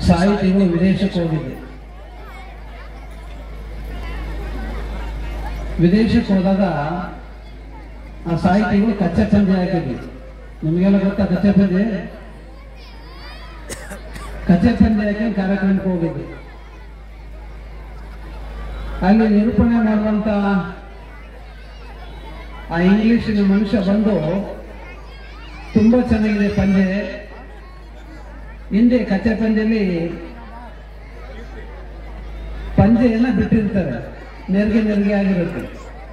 ಸಾಹಿತಿಗಳು ವಿದೇಶಕ್ಕೆ ಹೋಗಿದ್ದೆ ವಿದೇಶಕ್ಕೆ ಹೋದಾಗ ಆ ಸಾಹಿತಿಗಳು ಕಚ್ಚಾ ಪಂದ್ಯ ಹಾಕಿದ್ವಿ ನಿಮಗೆಲ್ಲ ಗೊತ್ತಾ ಕಚ್ಚಾ ಪಂದ್ಯ ಕಚ್ಚಾ ಪಂದ್ಯ ಹಾಕಿ ಕಾರ್ಯಕ್ರಮಕ್ಕೆ ಹೋಗಿದ್ವಿ ಅಲ್ಲಿ ನಿರೂಪಣೆ ಮಾಡುವಂತ ಆ ಇಂಗ್ಲಿಷಿನ ಮನುಷ್ಯ ಬಂದು ತುಂಬಾ ಚೆನ್ನಾಗಿದೆ ಪಂದ್ಯ ಹಿಂದೆ ಕಚ್ಚೆ ಪಂದ್ಯದಲ್ಲಿ ಪಂಜೆಯನ್ನ ಬಿಟ್ಟಿರ್ತಾರೆ ನೆರಿಗೆ ನೆರಿಗೆ ಆಗಿರುತ್ತೆ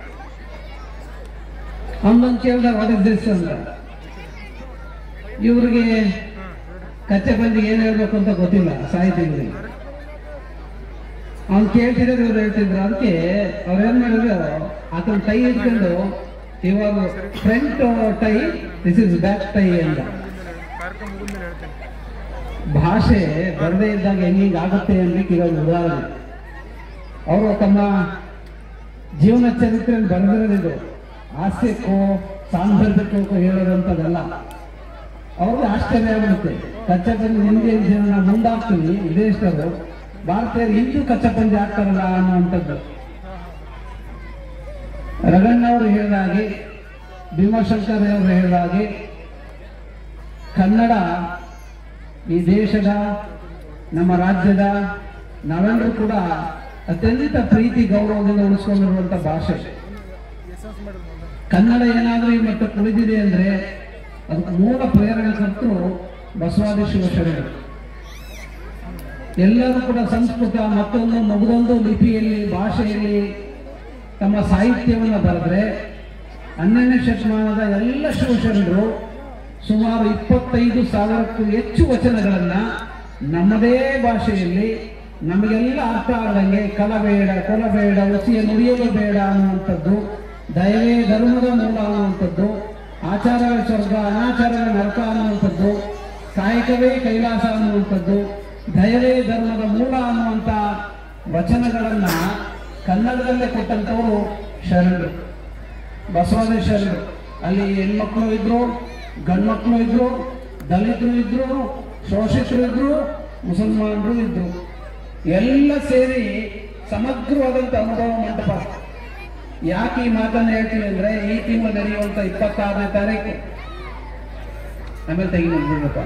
ಅವನೊಂದು ಕೇಳಿದಾಗ ವಾಟ್ ಇಸ್ ದಿಸ್ ಅಂತ ಇವ್ರಿಗೆ ಕಚ್ಚೆ ಪಂಜಿಗೆ ಏನ್ ಹೇಳ್ಬೇಕು ಅಂತ ಗೊತ್ತಿಲ್ಲ ಸಾಹಿತಿಗಳಿಗೆ ಅವ್ನು ಕೇಳ್ತಿದ್ರೆ ಇವ್ರು ಹೇಳ್ತಿದ್ರು ಅದಕ್ಕೆ ಅವ್ರು ಏನ್ ಮಾಡಿದ್ರು ಆತನ ಟೈ ಇಟ್ಕೊಂಡು ಇವಾಗ front tie this is back tie ಅಂತ ಕಾರ್ಯಕ್ರಮ ಮುಗಿದ್ಮೇಲೆ ಹೇಳ್ತೇನೆ ಭಾಷೆ ಬರದೇ ಇದ್ದಾಗ ಹೆಂಗಿಂಗ್ ಆಗುತ್ತೆ ಅನ್ಲಿಕ್ಕೆ ಇದೊಂದು ಉದಾಹರಣೆ ಅವರು ತಮ್ಮ ಜೀವನ ಚರಿತ್ರೆಯಲ್ಲಿ ಬರೆದಿರೋದಿದು ಹಾಸ್ಯಕ್ಕೋ ಸಾಂದರ್ಭಿಕಕ್ಕೋ ಹೇಳೋದಂಥದ್ದಲ್ಲ ಅವ್ರಿಗೆ ಆಶ್ಚರ್ಯ ಆಗುತ್ತೆ ಕಚ್ಚಾ ಪಂದ್ಯ ಹಿಂದೆ ಜೀವನ ಮುಂದಾಗ್ತೀವಿ ವಿದೇಶದವರು ಭಾರತೀಯರು ಹಿಂದೂ ಕಚ್ಚಾ ಪಂದ್ಯ ಆಗ್ತಾರಲ್ಲ ಅನ್ನುವಂಥದ್ದು ರಗಣ್ಣವರು ಹೇಳಿದ ಹಾಗೆ ಭೀಮಾಶಂಕರ್ ಅವರು ಹೇಳಿದ ಹಾಗೆ ಕನ್ನಡ ಈ ದೇಶದ ನಮ್ಮ ರಾಜ್ಯದ ನಾವೆಲ್ಲರೂ ಕೂಡ ಅತ್ಯಂತ ಪ್ರೀತಿ ಗೌರವದಿಂದ ಉಳಿಸ್ಕೊಂಡಿರುವಂತ ಭಾಷೆ ಎಸೆನ್ಸ್ ಮಾಡಿದ್ರು ಮೊನ್ನೆ. ಕನ್ನಡ ಏನಾದರೂ ಈ ಮಟ್ಟಕ್ಕೆ ಉಳಿದಿದೆ ಅಂದ್ರೆ ಅದಕ್ಕೆ ಮೂಲ ಪ್ರೇರಣೆಕರ್ತರು ಬಸವಾದಿ ಶಿವಶರಣರು ಎಲ್ಲರೂ ಕೂಡ ಸಂಸ್ಕೃತ ಮತ್ತೊಂದು ಮಗದೊಂದು ಲಿಪಿಯಲ್ಲಿ ಭಾಷೆಯಲ್ಲಿ ತಮ್ಮ ಸಾಹಿತ್ಯವನ್ನು ಬರೆದ್ರೆ ಹನ್ನೆರಡನೇ ಶತಮಾನದ ಎಲ್ಲ ಶಿವಶರಣರು ಸುಮಾರು ಇಪ್ಪತ್ತೈದು ಸಾವಿರಕ್ಕೂ ಹೆಚ್ಚು ವಚನಗಳನ್ನ ನಮ್ಮದೇ ಭಾಷೆಯಲ್ಲಿ ನಮಗೆಲ್ಲ ಅರ್ಥ ಆಗದಂಗೆ ಕಲಬೇಡ ಕೊಲಬೇಡ ಉಸಿಯ ನುಡಿಯಲು ಬೇಡ ಅನ್ನುವಂಥದ್ದು ದಯವೇ ಧರ್ಮದ ಮೂಲ ಅನ್ನುವಂಥದ್ದು ಆಚಾರವೇ ಸ್ವರ್ಗ ಅನಾಚಾರವೇ ನರಕ ಅನ್ನುವಂಥದ್ದು ಕಾಯಕವೇ ಕೈಲಾಸ ಅನ್ನುವಂಥದ್ದು ದಯವೇ ಧರ್ಮದ ಮೂಲ ಅನ್ನುವಂಥ ವಚನಗಳನ್ನ ಕನ್ನಡದಲ್ಲೇ ಕೊಟ್ಟಂಥವರು ಶರಣರು ಬಸವರಾಜ ಶರಣರು ಅಲ್ಲಿ ಹೆಣ್ಮಕ್ಳು ಇದ್ರು ಗಂಡ್ಮಕ್ಳು ಇದ್ರು ದಲಿತರು ಇದ್ರು ಶೋಷಿತರು ಇದ್ರು ಮುಸಲ್ಮಾನರು ಇದ್ರು ಎಲ್ಲ ಸೇರಿ ಸಮಗ್ರವಾದಂಥ ಅನುಭವ ಮಂಟಪ ಯಾಕೆ ಈ ಮಾತನ್ನು ಹೇಳ್ತೀನಿ ಅಂದ್ರೆ ಈ ತಿಂಗಳು ನಡೆಯುವಂತ ಇಪ್ಪತ್ತಾರನೇ ತಾರೀಕು ಆಮೇಲೆ ತೆಗಿ ಬಿಡ್ಬೇಕ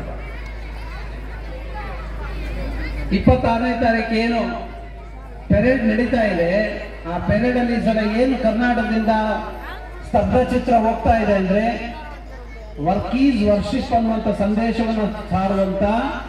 ಇಪ್ಪತ್ತಾರನೇ ತಾರೀಕು ಏನು ಪೆರೇಡ್ ನಡೀತಾ ಇದೆ ಆ ಪೆರೇಡ್ ಅಲ್ಲಿ ಈ ಸಲ ಏನು ಕರ್ನಾಟಕದಿಂದ ಸ್ತಬ್ಧ ಚಿತ್ರ ಹೋಗ್ತಾ ಇದೆ ಅಂದ್ರೆ ವರ್ಕ್ ಈಸ್ ವರ್ಷಿಪ್ ಅನ್ನುವಂಥ ಸಂದೇಶವನ್ನು ಸಾರುವಂತ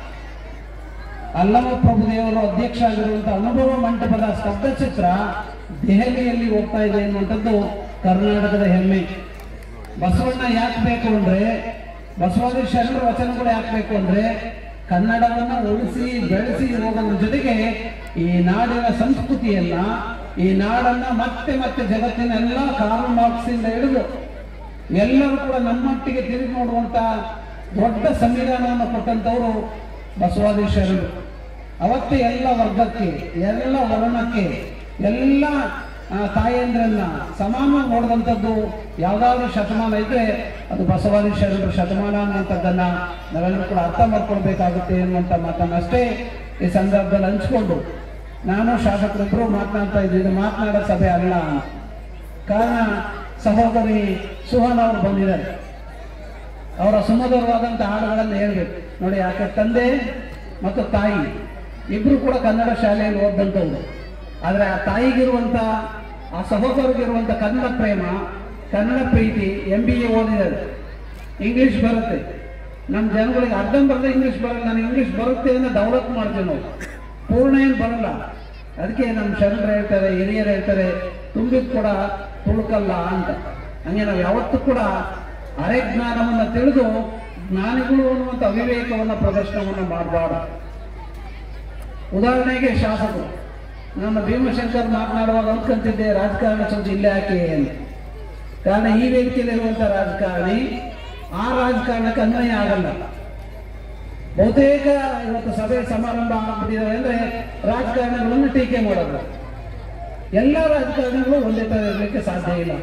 ಅಲ್ಲಮ ಪ್ರಭುದೇವರು ಅಧ್ಯಕ್ಷ ಆಗಿರುವಂತ ಅನುಭವ ಮಂಟಪದ ಸ್ತಬ್ಧ ಚಿತ್ರ ದೆಹಲಿಯಲ್ಲಿ ಹೋಗ್ತಾ ಇದೆ ಎನ್ನುವಂಥದ್ದು ಕರ್ನಾಟಕದ ಹೆಮ್ಮೆ ಬಸವಣ್ಣ ಯಾಕೆ ಬೇಕು ಅಂದ್ರೆ ಬಸವಾದಿ ಶರಣರ ವಚನಗಳು ಯಾಕೆ ಬೇಕು ಅಂದ್ರೆ ಕನ್ನಡವನ್ನ ಉಳಿಸಿ ಬೆಳೆಸಿ ಹೋಗೋದ್ರ ಜೊತೆಗೆ ಈ ನಾಡಿನ ಸಂಸ್ಕೃತಿಯನ್ನ ಈ ನಾಡನ್ನ ಮತ್ತೆ ಮತ್ತೆ ಜಗತ್ತಿನ ಎಲ್ಲ ಕಾರ್ಲ್ ಮಾರ್ಕ್ಸಿಂದ ಹಿಡಿದು ಎಲ್ಲರೂ ಕೂಡ ನಮ್ಮೊಟ್ಟಿಗೆ ತಿರುಗಿ ನೋಡುವಂತ ದೊಡ್ಡ ಸಂವಿಧಾನವನ್ನು ಕೊಟ್ಟಂತವರು ಬಸವಾದಿ ಶರಣರು ಅವತ್ತೇ ಎಲ್ಲ ವರ್ಗಕ್ಕೆ ಎಲ್ಲ ವರ್ಣಕ್ಕೆ ಎಲ್ಲ ಆ, ತಾಯಂದ್ರನ್ನ ಸಮಾನ ನೋಡಿದಂಥದ್ದು ಯಾವ್ದಾದ್ರು ಶತಮಾನ ಇದ್ರೆ ಅದು ಬಸವಾದಿ ಶರಣರು ಶತಮಾನ ಅನ್ನುವಂಥದ್ದನ್ನ ನಾವೆಲ್ಲರೂ ಕೂಡ ಅರ್ಥ ಮಾಡ್ಕೊಳ್ಬೇಕಾಗುತ್ತೆ ಎನ್ನುವಂಥ ಮಾತನ್ನ ಅಷ್ಟೇ ಈ ಸಂದರ್ಭದಲ್ಲಿ ಹಂಚ್ಕೊಂಡು ನಾನು ಶಾಸಕರಿಬ್ಬರು ಮಾತನಾಡ್ತಾ ಇದ್ದೀವಿ ಇದು ಮಾತನಾಡೋ ಸಭೆ ಅಲ್ಲ ಅಂತ ಕಾರಣ ಸಹೋದರಿ ಸುಹಾನ್ ಅವರು ಬಂದಿದ್ದಾರೆ ಅವರ ಸುಮಧುರವಾದಂಥ ಹಾಡುಗಳನ್ನು ಹೇಳ್ಬೇಕು ನೋಡಿ ಯಾಕೆ ತಂದೆ ಮತ್ತು ತಾಯಿ ಇಬ್ರು ಕೂಡ ಕನ್ನಡ ಶಾಲೆಯಲ್ಲಿ ಓದಂಥವ್ರು ಆದರೆ ಆ ತಾಯಿಗಿರುವಂಥ ಆ ಸಹೋದರಿಗಿರುವಂಥ ಕನ್ನಡ ಪ್ರೇಮ ಕನ್ನಡ ಪ್ರೀತಿ ಎಂ ಬಿ ಎ ಓದಿದ್ದಾರೆ ಇಂಗ್ಲಿಷ್ ಬರುತ್ತೆ ನಮ್ಮ ಜನಗಳಿಗೆ ಅರ್ಧಂಬರ್ಧ ಇಂಗ್ಲಿಷ್ ಬರಲ್ಲ ನನಗೆ ಇಂಗ್ಲಿಷ್ ಬರುತ್ತೆ ಅಂತ ಡೆವಲಪ್ ಮಾಡ್ತೀವಿ ನಾವು ಪೂರ್ಣ ಏನು ಬರಲ್ಲ ಅದಕ್ಕೆ ನಮ್ಮ ಶರಣರು ಹೇಳ್ತಾರೆ ಹಿರಿಯರು ಹೇಳ್ತಾರೆ ತುಂಬಿದ್ ಕೂಡ ತುಳುಕಲ್ಲ ಅಂತ ಹಂಗೆ ನಾವು ಯಾವತ್ತೂ ಕೂಡ ಅರೆ ಜ್ಞಾನವನ್ನು ತಿಳಿದು ಜ್ಞಾನಿಗಳು ಅನ್ನುವಂಥ ಅವಿವೇಕವನ್ನು ಪ್ರದರ್ಶನವನ್ನು ಮಾಡಬಾರ್ದು ಉದಾಹರಣೆಗೆ ಶಾಸಕರು ನಾನು ಭೀಮಶಂಕರ್ ಮಾತನಾಡುವಾಗ ಅಂದ್ಕೊಂತಿದ್ದೆ ರಾಜಕಾರಣ ಸ್ವಲ್ಪ ಇಲ್ಲೇ ಹಾಕಿ ಅಂತ ಕಾರಣ ಈ ವೇದಿಕೆಯಲ್ಲಿರುವಂಥ ರಾಜಕಾರಣಿ ಆ ರಾಜಕಾರಣಕ್ಕೆ ಅನ್ವಯ ಆಗಲ್ಲ ಬಹುತೇಕ ಇವತ್ತು ಸಭೆ ಸಮಾರಂಭ ಆಗ್ಬಿಟ್ಟಿದ್ದಾರೆ ಅಂದ್ರೆ ರಾಜಕಾರಣಿಗಳನ್ನು ಟೀಕೆ ಮಾಡೋದು ಎಲ್ಲ ರಾಜಕಾರಣಿಗಳು ಒಂದೇ ತರ ಇರಲಿಕ್ಕೆ ಸಾಧ್ಯ ಇಲ್ಲ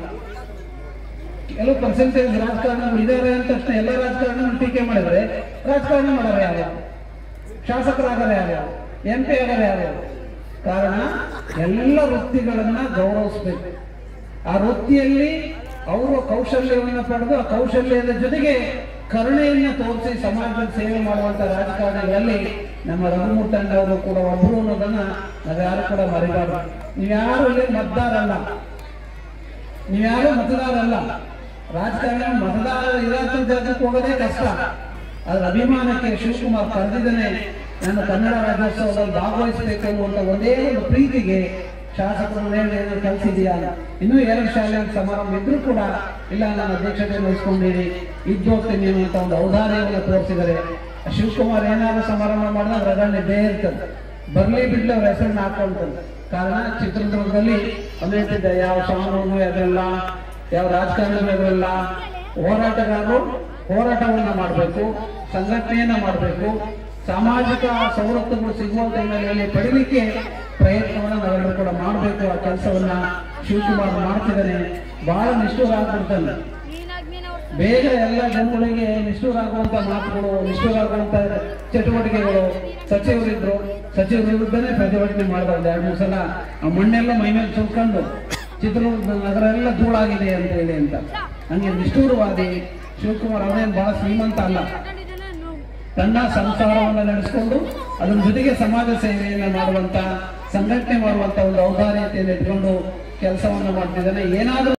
ಕೆಲವು ಪರ್ಸೆಂಟೇಜ್ ರಾಜಕಾರಣಿಗಳು ಇದ್ದಾರೆ ಅಂತ ತಕ್ಷಣ ಎಲ್ಲ ರಾಜಕಾರಣಿಗಳು ಟೀಕೆ ಮಾಡಿದ್ರೆ ರಾಜಕಾರಣ ಮಾಡೋರು ಯಾರು ಶಾಸಕರಾಗರೆ ಯಾರು ಎಂ ಪಿ ಆಗರೆ ಯಾರು ಕಾರಣ ಎಲ್ಲ ವೃತ್ತಿಗಳನ್ನ ಗೌರವಿಸ್ಬೇಕು ಆ ವೃತ್ತಿಯಲ್ಲಿ ಅವರು ಕೌಶಲ್ಯವನ್ನು ಪಡೆದು ಆ ಕೌಶಲ್ಯದ ಜೊತೆಗೆ ಕರುಣೆಯನ್ನು ತೋರಿಸಿ ಸಮಾಜದ ಸೇವೆ ಮಾಡುವಂತ ರಾಜಕಾರಣಿಗಳಲ್ಲಿ ನಮ್ಮ ರಘುಮುಟ್ಟಣ್ಣವರು ಕೂಡ ಒಬ್ಬರು ಅನ್ನೋದನ್ನ ನಾವ್ಯಾರು ಕೂಡ ಮರಿಬಾರ್ದು ನೀವ್ಯಾರು ಇಲ್ಲಿ ಮತದಾರಲ್ಲ ನೀವ್ಯಾರು ಮತದಾರಲ್ಲ ರಾಜಕಾರಣ ಮತದಾರ ಇರಾತ ಜಾಗಕ್ಕೆ ಹೋಗೋದೇ ಕಷ್ಟ ಅದ್ರ ಅಭಿಮಾನಕ್ಕೆ ಶಿವಕುಮಾರ್ ಕರೆದಿದ್ದಾನೆ ನಾನು ಕನ್ನಡ ರಾಜ್ಯೋತ್ಸವದಲ್ಲಿ ಭಾಗವಹಿಸಬೇಕು ಅನ್ನುವಂತ ಒಂದೇ ಒಂದು ಪ್ರೀತಿಗೆ ಶಾಸಕರು ಏನಾದ್ರು ಕಲಿಸಿದೆಯಾ ಇನ್ನೂ ಎರಡು ಶಾಲೆ ಸಮಾರಂಭ ಇದ್ರೂ ಕೂಡ ಇಲ್ಲ ನಾನು ಅಧ್ಯಕ್ಷತೆ ವಹಿಸ್ಕೊಂಡಿದ್ದೀನಿ ಇದ್ದೋಗ್ತೀನಿ ಅನ್ನುವಂತ ಒಂದು ಔದಾರ್ಯವನ್ನು ತೋರಿಸಿದರೆ ಶಿವಕುಮಾರ್ ಏನಾದ್ರು ಸಮಾರಂಭ ಮಾಡಿದ್ರೆ ಅದರಲ್ಲಿ ಇದ್ದೇ ಇರ್ತದೆ ಬರ್ಲಿ ಬಿಡ್ಲಿ ಅವ್ರ ಹೆಸರನ್ನ ಹಾಕೊಳ್ತಾರೆ ಕಾರಣ ಚಿತ್ರದುರ್ಗದಲ್ಲಿ ಅನೇಕ ಯಾವ ಶಾನು ಅದೆಲ್ಲ ಯಾವ ರಾಜಕಾರಣಿ ಅದೆಲ್ಲ ಹೋರಾಟಗಾರರು ಹೋರಾಟವನ್ನ ಮಾಡಬೇಕು ಸಂಘಟನೆಯನ್ನ ಮಾಡಬೇಕು ಸಾಮಾಜಿಕ ಸವಲತ್ತುಗಳು ಸಿಗುವಂತ ಹಿನ್ನೆಲೆಯಲ್ಲಿ ಪಡಿಲಿಕ್ಕೆ ಪ್ರಯತ್ನವನ್ನ ನಾವೆಲ್ಲರೂ ಕೂಡ ಮಾಡಬೇಕು ಆ ಕೆಲಸವನ್ನ ಶಿವಕುಮಾರ್ ಮಾಡ್ತಿದ್ದಾನೆ ಬಹಳ ನಿಷ್ಠುರ ಆಗ್ಬಿಡ್ತಾನೆ ಬೇಗ ಎಲ್ಲ ಜನಗಳಿಗೆ ನಿಷ್ಠುರಾಗುವಂತ ಮಾತುಗಳು ನಿಷ್ಠುರಾಗುವಂತ ಚಟುವಟಿಕೆಗಳು ಸಚಿವರಿದ್ರು ಸಚಿವರ ವಿರುದ್ಧನೇ ಪ್ರತಿಭಟನೆ ಮಾಡಿದ ಒಂದು ಎರಡು ಮೂರು ಸಲ ಆ ಮಣ್ಣೆಲ್ಲ ಮೈ ಮೇಲೆ ಸುಲ್ಕೊಂಡು ಚಿತ್ರದುರ್ಗ ನಗರ ಎಲ್ಲ ಧೂಳಾಗಿದೆ ಅಂತ ಹೇಳಿ ಅಂತ ಹಂಗೆ ನಿಷ್ಠುರವಾದಿ ಶಿವಕುಮಾರ್ ಅವರೇನು ಬಹಳ ಶ್ರೀಮಂತ ಅಲ್ಲ ತನ್ನ ಸಂಸಾರವನ್ನು ನಡೆಸಿಕೊಂಡು ಅದರ ಜೊತೆಗೆ ಸಮಾಜ ಸೇವೆಯನ್ನು ಮಾಡುವಂತ ಸಂಘಟನೆ ಮಾಡುವಂತ ಒಂದು ಔದಾರ್ಯತೆಯನ್ನು ಇಟ್ಕೊಂಡು ಕೆಲಸವನ್ನು ಮಾಡ್ತಿದ್ದಾನೆ ಏನಾದರೂ